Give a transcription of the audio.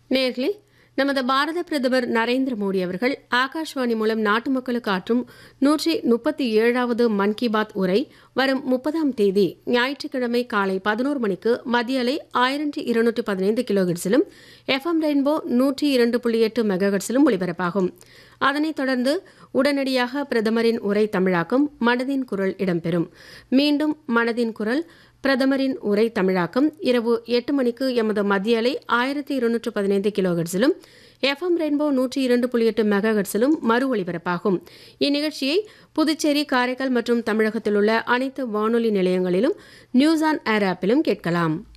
நேர்களே நமது பாரத பிரதமர் நரேந்திர மோடி அவர்கள் ஆகாஷ்வாணி மூலம் நாட்டு மக்களுக்கு ஆற்றும் நூற்றி முப்பத்தி ஏழாவது மன் கி பாத் உரை வரும் முப்பதாம் தேதி ஞாயிற்றுக்கிழமை காலை பதினோரு மணிக்கு மத்திய அலை ஆயிரத்தி இருநூற்றி பதினைந்து கிலோஹெட்ஸிலும் எஃப்எம் ரெயின்போ நூற்றி இரண்டு புள்ளி எட்டு மெகாஹெட்ஸிலும் ஒலிபரப்பாகும் அதனைத் தொடர்ந்து உடனடியாக பிரதமரின் உரை தமிழாக்கம் மனதின் குரல் இடம்பெறும் மீண்டும் மனதின் குரல் பிரதமரின் உரை தமிழாக்கம் இரவு எட்டு மணிக்கு எமது மத்திய அலை ஆயிரத்தி இருநூற்று பதினைந்து கிலோஹெட்ஸிலும் எஃப்எம் ரெயின்போ நூற்றி இரண்டு புள்ளி எட்டு மெகாஹெட்ஸிலும் மறு ஒலிபரப்பாகும் இந்நிகழ்ச்சியை புதுச்சேரி காரைக்கால் மற்றும் தமிழகத்தில் உள்ள அனைத்து வானொலி நிலையங்களிலும் நியூஸ் ஆன் ஏர் ஆப்பிலும் கேட்கலாம்